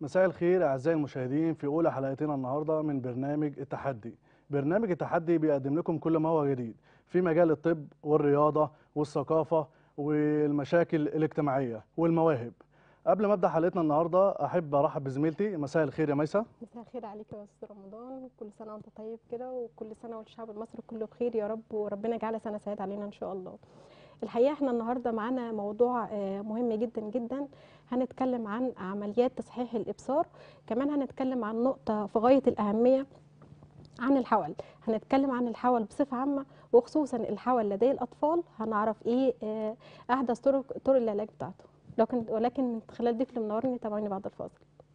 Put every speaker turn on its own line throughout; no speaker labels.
مساء الخير أعزائي المشاهدين في أولى حلقتنا النهاردة من برنامج التحدي برنامج التحدي بيقدم لكم كل ما هو جديد في مجال الطب والرياضة والثقافة والمشاكل الاجتماعية والمواهب قبل ما ابدا حلقتنا النهارده احب ارحب بزميلتي مساء الخير يا ميسه
مساء الخير عليك يا استاذ رمضان كل سنه وانت طيب كده وكل سنه والشعب المصري كله بخير يا رب وربنا يجعلها سنه سعيده علينا ان شاء الله الحقيقه احنا النهارده معانا موضوع آه، مهم جدا جدا هنتكلم عن عمليات تصحيح الابصار كمان هنتكلم عن نقطه في غايه الاهميه عن الحول هنتكلم عن الحول بصفه عامه وخصوصا الحول لدي الاطفال هنعرف ايه آه، احدث طرق طرق العلاج بتاعته لكن ولكن من خلال ضيف اللي منورني تابعوني بعد الفاصل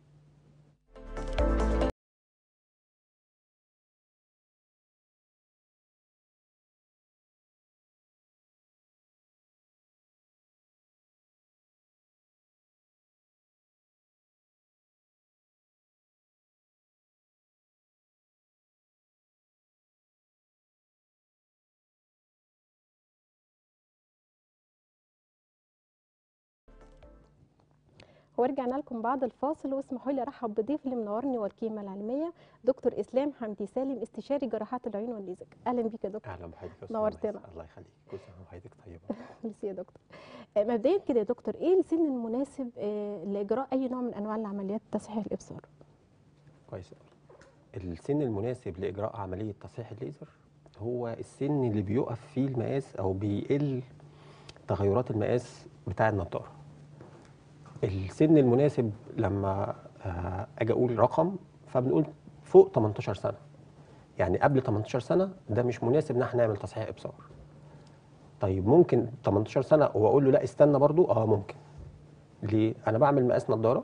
ورجعنا لكم بعد الفاصل واسمحوا لي ارحب بضيف اللي منورني والقيمه العلميه دكتور اسلام حمدي سالم استشاري جراحات العيون والليزك اهلا بيك يا دكتور
اهلا بحضرتك يا أستاذ
نورتنا.
ميس. الله يخليك كل سنه وحضرتك طيبه
ميرسي يا دكتور آه، مبدئيا كده يا دكتور ايه السن المناسب آه، لاجراء اي نوع من انواع العمليات تصحيح الابصار
كويس أوي. السن المناسب لاجراء عمليه تصحيح الليزر هو السن اللي بيقف فيه المقاس او بيقل تغيرات المقاس بتاع النضاره السن المناسب لما آه، اجي اقول رقم فبنقول فوق 18 سنه يعني قبل 18 سنه ده مش مناسب ان احنا نعمل تصحيح ابصار طيب ممكن 18 سنه واقول له لا استنى برضو اه ممكن ليه انا بعمل مقاس نضاره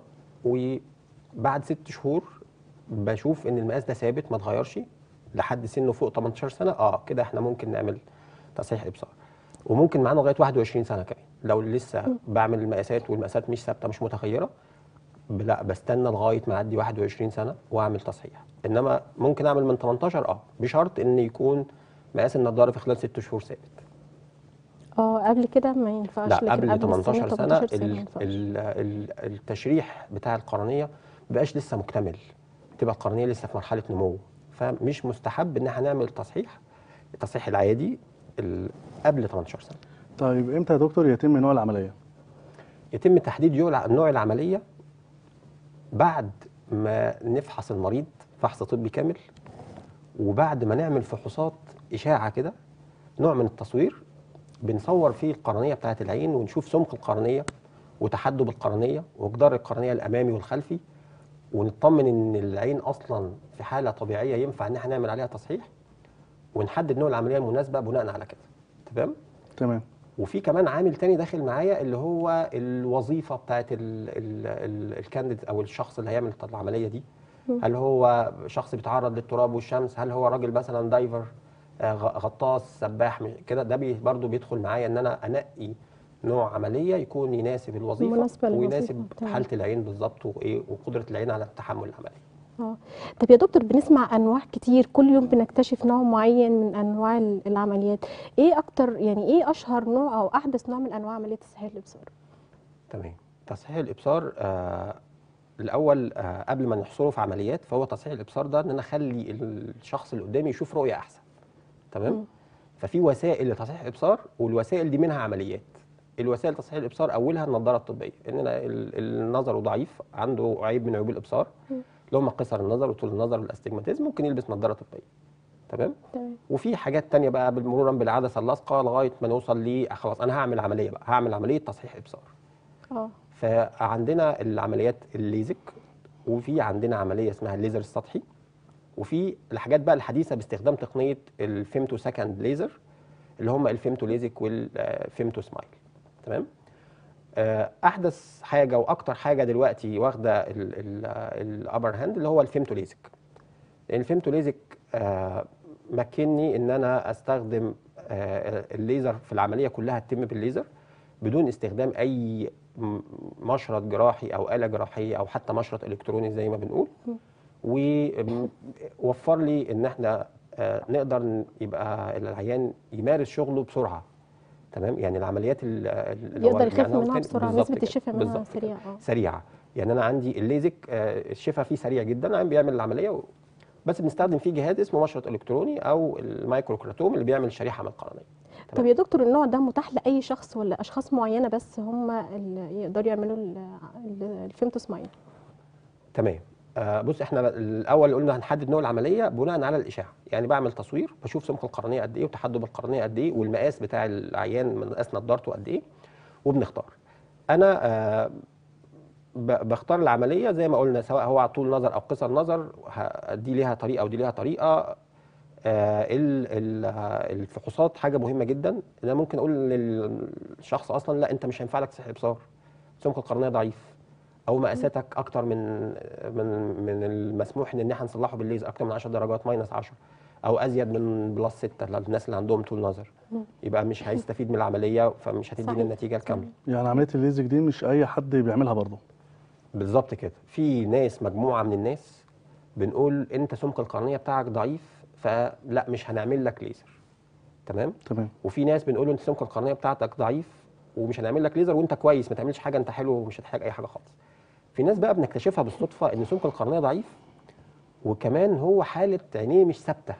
وبعد ست شهور بشوف ان المقاس ده ثابت ما اتغيرش لحد سنه فوق 18 سنه اه كده احنا ممكن نعمل تصحيح ابصار وممكن معانا لغايه 21 سنه كمان لو لسه بعمل المقاسات والمقاسات مش ثابته مش متغيره ب- لا بستنى لغايه ما اعدي 21 سنه واعمل تصحيح انما ممكن اعمل من 18 اه بشرط ان يكون مقاس النضاره في خلال ست شهور ثابت
اه قبل كده ما ينفعش
لا
لكن
قبل
السن
18 سنه
18 سنه ما
ال-
ينفعش.
ال- ال- التشريح بتاع القرنيه مبقاش لسه مكتمل تبقى القرنيه لسه في مرحله نمو فمش مستحب ان احنا نعمل تصحيح التصحيح العادي ال- قبل 18 سنه
طيب امتى يا دكتور يتم نوع العمليه
يتم تحديد يوع- نوع العمليه بعد ما نفحص المريض فحص طبي كامل وبعد ما نعمل فحوصات اشاعه كده نوع من التصوير بنصور فيه القرنيه بتاعه العين ونشوف سمك القرنيه وتحدب القرنيه وجدار القرنيه الامامي والخلفي ونطمن ان العين اصلا في حاله طبيعيه ينفع ان احنا نعمل عليها تصحيح ونحدد نوع العمليه المناسبه بناء على كده تمام
تمام
وفي كمان عامل تاني داخل معايا اللي هو الوظيفه بتاعت ال- ال- ال- الكانديد او الشخص اللي هيعمل العمليه دي هل هو شخص بيتعرض للتراب والشمس هل هو راجل مثلا دايفر آه، غ- غطاس سباح م- كده ده بي برضو بيدخل معايا ان انا انقي نوع عمليه يكون يناسب الوظيفه
مناسبة للوظيفة،
ويناسب
تمام.
حاله العين بالظبط وايه وقدره العين على تحمل العمليه
اه طب يا دكتور بنسمع انواع كتير كل يوم بنكتشف نوع معين من انواع ال- العمليات ايه اكتر يعني ايه اشهر نوع او احدث نوع من انواع عمليه تصحيح الابصار
تمام تصحيح الابصار آه الاول آه قبل ما نحصره في عمليات فهو تصحيح الابصار ده ان انا اخلي الشخص اللي قدامي يشوف رؤيه احسن تمام
مم.
ففي وسائل لتصحيح الابصار والوسائل دي منها عمليات الوسائل تصحيح الابصار اولها النضاره الطبيه ان انا ال- النظر ضعيف عنده عيب من عيوب الابصار اللي هم قصر النظر وطول النظر والاستجماتيزم ممكن يلبس نضاره طبيه تمام
تمام
وفي حاجات تانية بقى مرورا بالعدسه اللاصقه لغايه ما نوصل ل خلاص انا هعمل عمليه بقى هعمل عمليه تصحيح ابصار
اه
فعندنا العمليات الليزك وفي عندنا عمليه اسمها الليزر السطحي وفي الحاجات بقى الحديثه باستخدام تقنيه الفيمتو سكند ليزر اللي هم الفيمتو ليزك والفيمتو سمايل تمام آه، احدث حاجه واكتر حاجه دلوقتي واخده الابر هاند اللي هو الفيمتو ليزك لان الفيمتو ليزك آه، مكنني ان انا استخدم آه، الليزر في العمليه كلها تتم بالليزر بدون استخدام اي م- مشرط جراحي او اله جراحيه او حتى مشرط الكتروني زي ما بنقول ووفر لي ان احنا آه، نقدر ن- يبقى العيان يمارس شغله بسرعه تمام يعني العمليات ال- ال- اللي هو
يقدر يخف
المعنى
منها
التاني-
بسرعه
بالظبط
نسبه
كده،
الشفاء منها
بالظبط كده.
سريعه اه
سريعه يعني انا عندي الليزك آه، الشفاء فيه سريع جدا العيان بيعمل العمليه و... بس بنستخدم فيه جهاز اسمه مشرط الكتروني او المايكروكراتوم اللي بيعمل شريحه من القرنيه
طب يا دكتور النوع ده متاح لاي شخص ولا اشخاص معينه بس هم اللي يقدروا يعملوا ال- ال- الفيمتوس ماين
تمام آه بص احنا الاول قلنا هنحدد نوع العمليه بناء على الاشعه يعني بعمل تصوير بشوف سمك القرنيه قد ايه وتحدب القرنيه قد ايه والمقاس بتاع العيان من مقاس نضارته قد ايه وبنختار انا آه ب- بختار العمليه زي ما قلنا سواء هو على طول نظر او قصر نظر ه- دي ليها طريقه ودي ليها طريقه آه ال- ال- آه، الفحوصات حاجه مهمه جدا انا ممكن اقول للشخص اصلا لا انت مش هينفع لك تصحيح ابصار سمك القرنيه ضعيف او مقاساتك اكتر من من من المسموح ان احنا نصلحه بالليزر اكتر من 10 درجات ماينس 10 او ازيد من بلس 6 للناس اللي عندهم طول نظر
مم.
يبقى مش هيستفيد من العمليه فمش هتدينا
صحيح.
النتيجه الكامله
يعني عمليه الليزك دي مش اي حد بيعملها برضه
بالظبط كده في ناس مجموعه من الناس بنقول انت سمك القرنيه بتاعك ضعيف فلا مش هنعمل لك ليزر تمام
تمام
وفي ناس بنقول له انت سمك القرنيه بتاعتك ضعيف ومش هنعمل لك ليزر وانت كويس ما تعملش حاجه انت حلو ومش هتحتاج اي حاجه خالص في ناس بقى بنكتشفها بالصدفه ان سمك القرنيه ضعيف وكمان هو حاله عينيه مش ثابته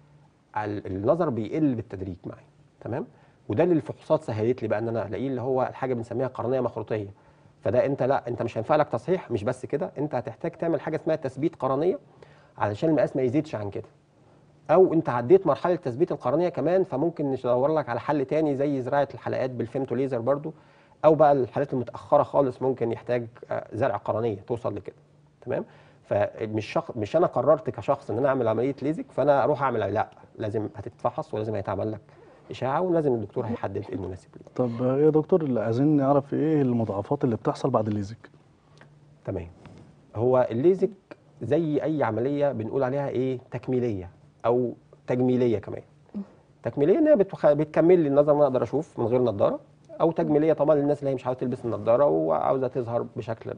ال- النظر بيقل بالتدريج معاه تمام وده اللي الفحوصات سهلت لي بقى ان انا الاقيه اللي هو الحاجه بنسميها قرنيه مخروطيه فده انت لا انت مش هينفع لك تصحيح مش بس كده انت هتحتاج تعمل حاجه اسمها تثبيت قرنيه علشان المقاس ما يزيدش عن كده او انت عديت مرحله تثبيت القرنيه كمان فممكن ندور لك على حل تاني زي زراعه الحلقات بالفيمتو ليزر برضو او بقى الحالات المتاخره خالص ممكن يحتاج آه، زرع قرنيه توصل لكده تمام فمش شخص مش انا قررت كشخص ان انا اعمل عمليه ليزك فانا اروح اعمل لا لازم هتتفحص ولازم هيتعمل لك اشعه ولازم الدكتور هيحدد إيه المناسب ليك
طب ايه يا دكتور اللي عايزين نعرف ايه المضاعفات اللي بتحصل بعد الليزك
تمام هو الليزك زي اي عمليه بنقول عليها ايه تكميليه او تجميليه كمان تكميليه ان هي بتخ... بتكمل لي النظر ان انا اقدر اشوف من غير نظاره او تجميليه طبعا للناس اللي هي مش عاوزه تلبس النظاره وعاوزه تظهر بشكل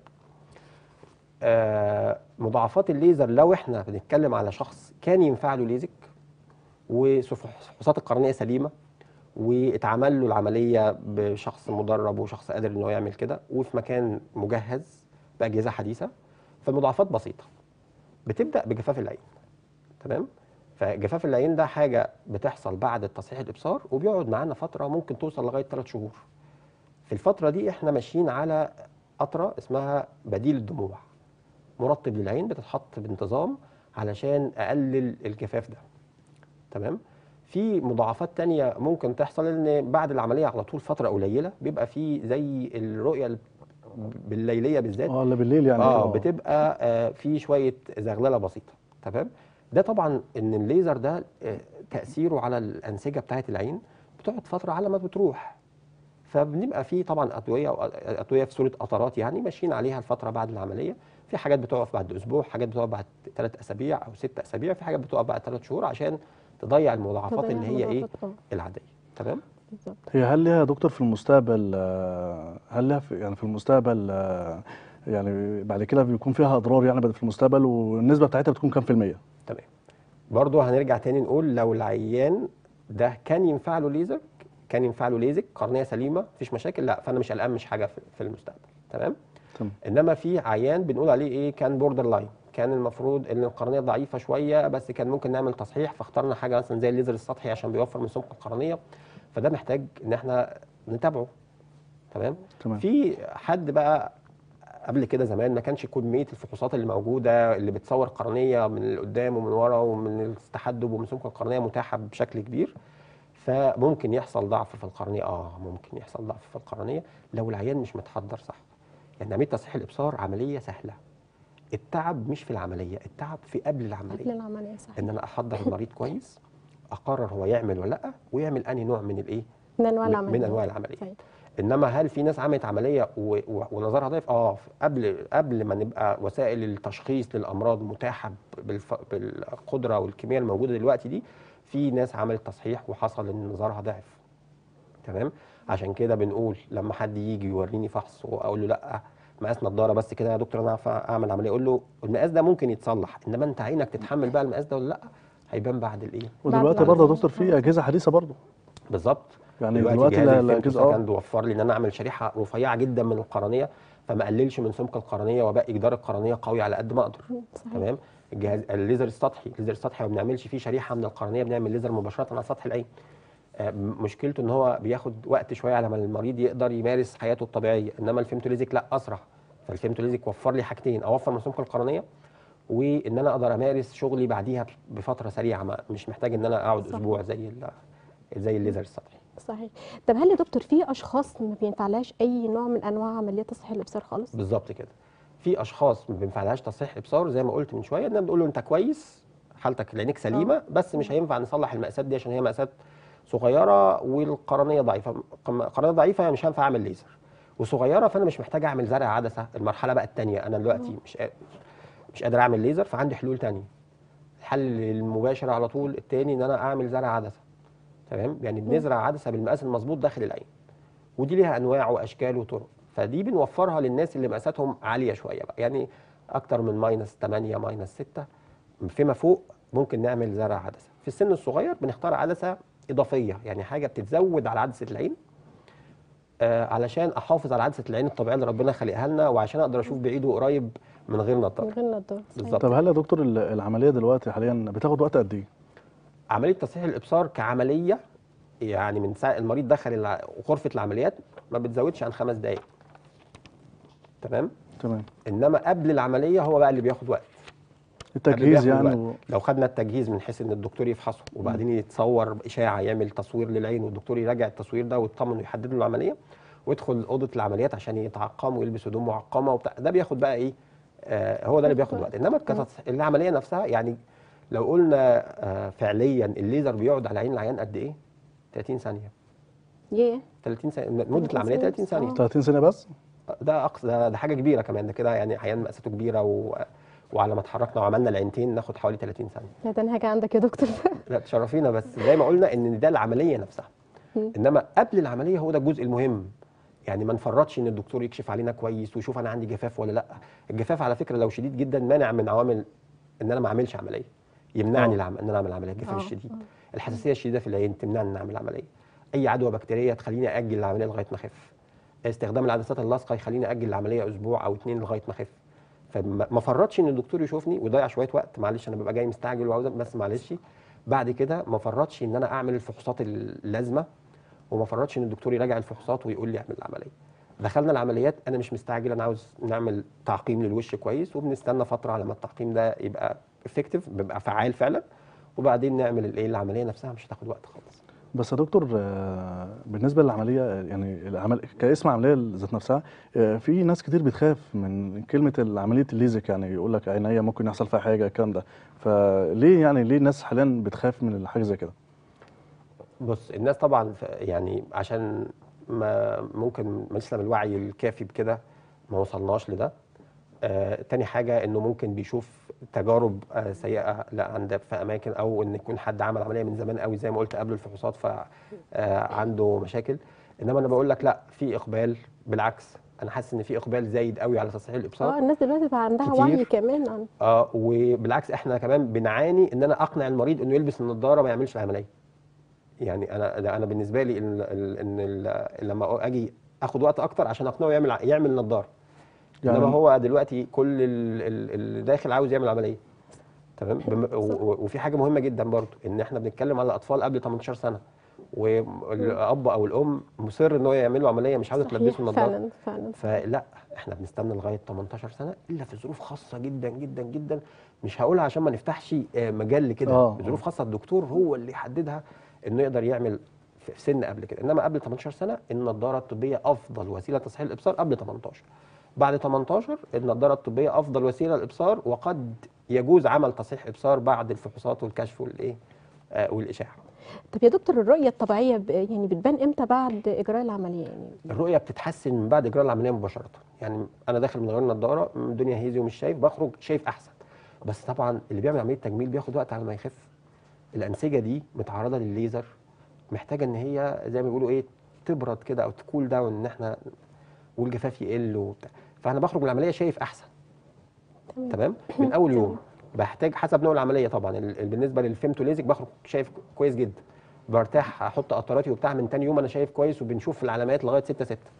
آه مضاعفات الليزر لو احنا بنتكلم على شخص كان ينفع له ليزك وفحوصات القرنيه سليمه واتعمل له العمليه بشخص مدرب وشخص قادر ان هو يعمل كده وفي مكان مجهز باجهزه حديثه فالمضاعفات بسيطه بتبدا بجفاف العين تمام فجفاف العين ده حاجه بتحصل بعد تصحيح الابصار وبيقعد معانا فتره ممكن توصل لغايه 3 شهور في الفتره دي احنا ماشيين على قطره اسمها بديل الدموع مرطب للعين بتتحط بانتظام علشان اقلل الجفاف ده تمام في مضاعفات تانية ممكن تحصل ان بعد العمليه على طول فتره قليله بيبقى في زي الرؤيه ال- بالليليه بالذات
اه اللي بالليل يعني
اه بتبقى آه في شويه زغلله بسيطه تمام ده طبعا ان الليزر ده آه تاثيره على الانسجه بتاعه العين بتقعد فتره على ما بتروح فبنبقى في طبعا ادويه ادويه في صوره قطرات يعني ماشيين عليها الفتره بعد العمليه في حاجات بتقف بعد اسبوع حاجات بتقف بعد ثلاث اسابيع او ست اسابيع في حاجات بتقف بعد ثلاث شهور عشان تضيع المضاعفات
تضيع
اللي هي ايه
المضاعفات، آه،
العاديه تمام
بالظبط
هي هل ليها يا دكتور في المستقبل آه، هل ليها في يعني في المستقبل آه، يعني بعد كده بيكون فيها اضرار يعني بعد في المستقبل والنسبه بتاعتها بتكون كام في الميه؟
تمام برضه هنرجع تاني نقول لو العيان ده كان ينفع له ليزر كان ينفع له ليزك قرنيه سليمه مفيش مشاكل لا فانا مش قلقان مش حاجه في في المستقبل تمام
تمام
انما في عيان بنقول عليه ايه كان بوردر لاين كان المفروض ان القرنيه ضعيفه شويه بس كان ممكن نعمل تصحيح فاخترنا حاجه مثلا زي الليزر السطحي عشان بيوفر من سمك القرنيه فده محتاج ان احنا نتابعه تمام
تمام
في حد بقى قبل كده زمان ما كانش كميه الفحوصات اللي موجوده اللي بتصور قرنيه من قدام ومن ورا ومن التحدب ومن سمك القرنيه متاحه بشكل كبير فممكن يحصل ضعف في القرنيه اه ممكن يحصل ضعف في القرنيه لو العيان مش متحضر صح يعني عمليه تصحيح الابصار عمليه سهله التعب مش في العمليه التعب في قبل
قبل
العمليه
العمليه صحيح
ان انا احضر المريض كويس اقرر هو يعمل ولا لا ويعمل انهي نوع من الايه
من انواع
من-
العمليه
من انواع العمليه
صحيح.
انما هل في ناس عملت عمليه و- و- ونظرها ضعيف اه قبل قبل ما نبقى وسائل التشخيص للامراض متاحه بالف... بالقدره والكميه الموجوده دلوقتي دي في ناس عملت تصحيح وحصل ان نظرها ضعف تمام عشان كده بنقول لما حد يجي يوريني فحص واقول له لا مقاس نضاره بس كده يا دكتور انا عارف اعمل عمليه اقول له المقاس ده ممكن يتصلح انما انت عينك تتحمل بقى المقاس ده ولا لا هيبان بعد الايه
ودلوقتي
بعد
برضه يا
العملية.
دكتور في اجهزه حديثه برضه
بالظبط
يعني
دلوقتي
دلوقتي
جهاز
لا-
الفيمتو
الاجهزه اه
سكند وفر لي ان انا اعمل شريحه رفيعه جدا من القرنيه فما اقللش من سمك القرنيه وابقي جدار القرنيه قوي على قد ما اقدر
صحيح
تمام الجهاز الليزر السطحي الليزر السطحي ما بنعملش فيه شريحه من القرنيه بنعمل ليزر مباشره على سطح العين آه، م- مشكلته ان هو بياخد وقت شويه على ما المريض يقدر يمارس حياته الطبيعيه انما الفيمتوليزيك لا اسرع فالفيمتوليزيك وفر لي حاجتين اوفر من سمك القرنيه وان انا اقدر امارس شغلي بعديها بفتره سريعه ما مش محتاج ان انا اقعد
صح.
اسبوع زي ال- زي الليزر السطحي
صحيح طب هل يا دكتور في اشخاص ما بينفعلهاش اي نوع من انواع عمليات تصحيح الابصار خالص
بالظبط كده في اشخاص ما بينفعلهاش تصحيح ابصار زي ما قلت من شويه ان بنقول له انت كويس حالتك عينيك سليمه بس مش هينفع نصلح المقاسات دي عشان هي مقاسات صغيره والقرنيه ضعيفه قم- قرنيه ضعيفه مش هينفع اعمل ليزر وصغيره فانا مش محتاج اعمل زرع عدسه المرحله بقى الثانيه انا دلوقتي مش قا- مش قادر اعمل ليزر فعندي حلول ثانيه الحل المباشر على طول الثاني ان انا اعمل زرع عدسه تمام يعني بنزرع عدسه بالمقاس المظبوط داخل العين ودي ليها انواع واشكال وطرق فدي بنوفرها للناس اللي مقاساتهم عاليه شويه بقى يعني اكتر من ماينس 8 ماينس 6 فيما فوق ممكن نعمل زرع عدسه في السن الصغير بنختار عدسه اضافيه يعني حاجه بتتزود على عدسه العين آه علشان احافظ على عدسه العين الطبيعيه اللي ربنا خلقها لنا وعشان اقدر اشوف بعيد وقريب من غير
من
نظاره
غير نظاره
بالظبط.
طب هل يا دكتور ال- العمليه دلوقتي حاليا بتاخد وقت قد ايه؟
عمليه تصحيح الابصار كعمليه يعني من ساعه المريض دخل الع- غرفه العمليات ما بتزودش عن خمس دقائق تمام
تمام
انما قبل العمليه هو بقى اللي بياخد وقت
التجهيز
بياخد
يعني
وقت.
و...
لو خدنا التجهيز من حيث ان الدكتور يفحصه وبعدين يتصور اشاعه يعمل تصوير للعين والدكتور يراجع التصوير ده ويطمن ويحدد له العمليه ويدخل اوضه العمليات عشان يتعقم ويلبس هدوم معقمه وبتاع ده بياخد بقى ايه آه هو ده اللي بياخد وقت انما كتص- العمليه نفسها يعني لو قلنا آه فعليا الليزر بيقعد على عين العيان قد ايه 30 ثانيه
ياه
30 ثانيه مده العمليه 30 ثانيه
30 سنه بس؟
ده اقصى ده, ده حاجه كبيره كمان ده كده يعني عيان مقاساته كبيره و... وعلى ما اتحركنا وعملنا العينتين ناخد حوالي 30 ثانيه
لا ده انا هاجي عندك يا دكتور
لا تشرفينا بس زي ما قلنا ان ده العمليه نفسها
مم.
انما قبل العمليه هو ده الجزء المهم يعني ما نفرطش ان الدكتور يكشف علينا كويس ويشوف انا عندي جفاف ولا لا الجفاف على فكره لو شديد جدا مانع من عوامل ان انا ما اعملش عمليه يمنعني
آه.
العم... ان انا اعمل عمليه الجفاف
آه،
الشديد الحساسيه الشديده في العين تمنعني ان اعمل عمليه اي عدوى بكتيريه تخليني اجل العمليه لغايه ما اخف استخدام العدسات اللاصقه يخليني اجل العمليه اسبوع او اتنين لغايه ما اخف فما ما فرطش ان الدكتور يشوفني ويضيع شويه وقت معلش انا ببقى جاي مستعجل وعاوز بس معلش بعد كده ما فرطش ان انا اعمل الفحوصات اللازمه وما فرطش ان الدكتور يراجع الفحوصات ويقول لي اعمل العمليه دخلنا العمليات انا مش مستعجل انا عاوز نعمل تعقيم للوش كويس وبنستنى فتره على ما التعقيم ده يبقى افكتيف بيبقى فعال فعلا وبعدين نعمل الايه العمليه نفسها مش هتاخد وقت خالص
بس يا دكتور آه، بالنسبه للعمليه يعني العمل كاسم عمليه ذات نفسها آه، في ناس كتير بتخاف من كلمه عمليه الليزك يعني يقول لك عينيا ممكن يحصل فيها حاجه الكلام ده فليه يعني ليه الناس حاليا بتخاف من حاجه زي كده؟
بص الناس طبعا ف- يعني عشان ما ممكن مثلا الوعي الكافي بكده ما وصلناش لده آه تاني حاجة انه ممكن بيشوف تجارب آه سيئة لا عند في اماكن او ان يكون حد عمل عملية من زمان قوي زي ما قلت قبل الفحوصات فعنده مشاكل انما انا بقول لك لا في اقبال بالعكس انا حاسس ان في اقبال زايد قوي على تصحيح الابصار
اه الناس دلوقتي بقى عندها
كتير.
وعي كمان عن
اه وبالعكس احنا كمان بنعاني ان انا اقنع المريض انه يلبس النضاره ما يعملش العمليه يعني انا ده انا بالنسبه لي ال- ال- ان ال- لما اجي اخد وقت اكتر عشان اقنعه يعمل ع- يعمل نضاره
يعني
انما هو دلوقتي كل ال- ال- اللي داخل عاوز يعمل عمليه تمام بم- و- و- وفي حاجه مهمه جدا برضو ان احنا بنتكلم على اطفال قبل 18 سنه والاب او الام مصر ان هو يعمل له عمليه مش عاوز
صحيح،
تلبسه النضاره
فعلا فعلا
فلا احنا بنستنى لغايه 18 سنه الا في ظروف خاصه جدا جدا جدا مش هقولها عشان ما نفتحش آه، مجال لكده
آه،
ظروف خاصه الدكتور هو اللي يحددها انه يقدر يعمل في في سن قبل كده انما قبل 18 سنه النضاره الطبيه افضل وسيله تصحيح الابصار قبل 18 بعد 18 النضاره الطبيه افضل وسيله للابصار وقد يجوز عمل تصحيح ابصار بعد الفحوصات والكشف والايه آه، والاشاعه
طب يا دكتور الرؤيه الطبيعيه ب- يعني بتبان امتى بعد اجراء العمليه يعني
الرؤيه بتتحسن من بعد اجراء العمليه مباشره يعني انا داخل من غير نضاره الدنيا هيزي ومش شايف بخرج شايف احسن بس طبعا اللي بيعمل عمليه تجميل بياخد وقت على ما يخف الانسجه دي متعرضه للليزر محتاجه ان هي زي ما بيقولوا ايه تبرد كده او تكول داون ان احنا والجفاف يقل وبتاع فانا بخرج من العمليه شايف احسن
تمام
تمام من اول يوم بحتاج حسب نوع العمليه طبعا ال- ال- بالنسبه للفيمتوليزك بخرج شايف كويس جدا برتاح احط قطراتي وبتاع من تاني يوم انا شايف كويس وبنشوف العلامات لغايه 6 6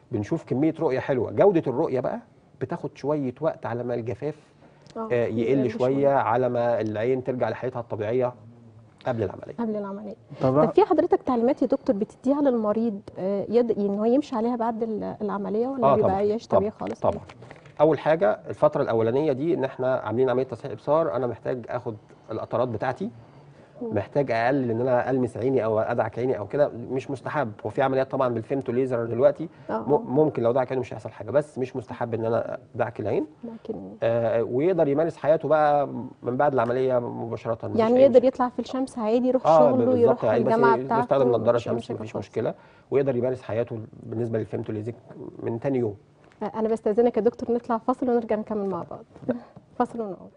بنشوف كميه رؤيه حلوه جوده الرؤيه بقى بتاخد شويه وقت على ما الجفاف
آه،
آه، يقل
يقل
شويه على ما العين ترجع لحالتها الطبيعيه قبل العمليه
قبل العمليه
طب
طب في حضرتك تعليمات يا دكتور بتديها للمريض آه، يد... ان هو يمشي عليها بعد ال- العمليه ولا
اه
بيبقى
طبعا
يعيش
طبعا
طبيعي خالص
طبعا اول حاجه الفتره الاولانيه دي ان احنا عاملين عمليه تصحيح ابصار انا محتاج اخد القطرات بتاعتي محتاج اقلل ان انا المس عيني او ادعك عيني او كده مش مستحب هو في عمليات طبعا بالفيمتو ليزر دلوقتي
اه
م- ممكن لو دعك عيني مش هيحصل حاجه بس مش مستحب ان انا ادعك العين
لكن
آه ويقدر يمارس حياته بقى من بعد العمليه مباشره مفيش
يعني
أي
يقدر
مشكلة.
يطلع في الشمس عادي يروح
اه
شغله
بالظبط
يروح
يعني بس
الجامعه بتاعته
يستخدم نظاره
مفيش أي
شمس
مشاكل
مفيش
خالص.
مشكله ويقدر يمارس حياته بالنسبه للفيمتو ليزك من تاني يوم
آه، انا بستاذنك يا دكتور نطلع فاصل ونرجع نكمل مع بعض فاصل ونعود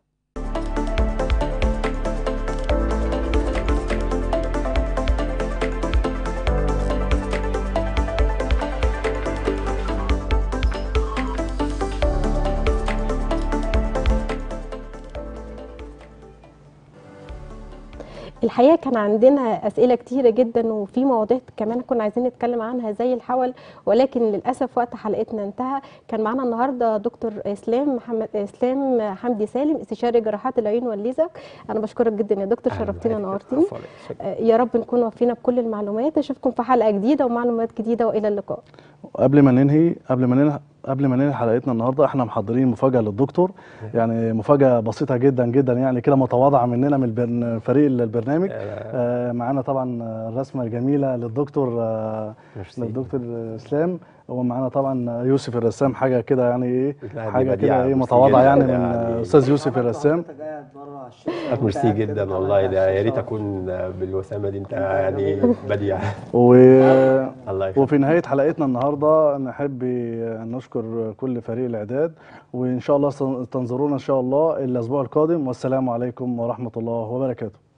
الحقيقه كان عندنا اسئله كتيره جدا وفي مواضيع كمان كنا عايزين نتكلم عنها زي الحول ولكن للاسف وقت حلقتنا انتهى كان معانا النهارده دكتور اسلام محمد اسلام حمدي سالم استشاري جراحات العيون والليزر انا بشكرك جدا يا دكتور شرفتينا نورتيني
عفوا عليك. شكراً.
آه، يا رب نكون وفينا بكل المعلومات اشوفكم في حلقه جديده ومعلومات جديده والى اللقاء
قبل ما ننهي قبل ما ننهي قبل ما ننهي حلقتنا النهارده احنا محضرين مفاجاه للدكتور يعني مفاجاه بسيطه جدا جدا يعني كده متواضعه مننا من البرن- فريق البرنامج
آه،
آه، معانا طبعا الرسمه الجميله للدكتور آه،
ميرسي.
للدكتور اسلام ومعانا طبعا يوسف الرسام حاجه كده يعني ايه
لا،
حاجه
دي بديعة.
كده ايه
ميرسي
متواضعه
جداً
يعني من
يعني.
استاذ يوسف الرسام
ميرسي جدا والله ده يا ريت اكون بالوسامه دي انت يعني بديع
و...
الله يخليك
وفي نهاية حلقتنا النهاردة نحب نشكر كل فريق الإعداد وإن شاء الله تنظرونا إن شاء الله الأسبوع القادم والسلام عليكم ورحمة الله وبركاته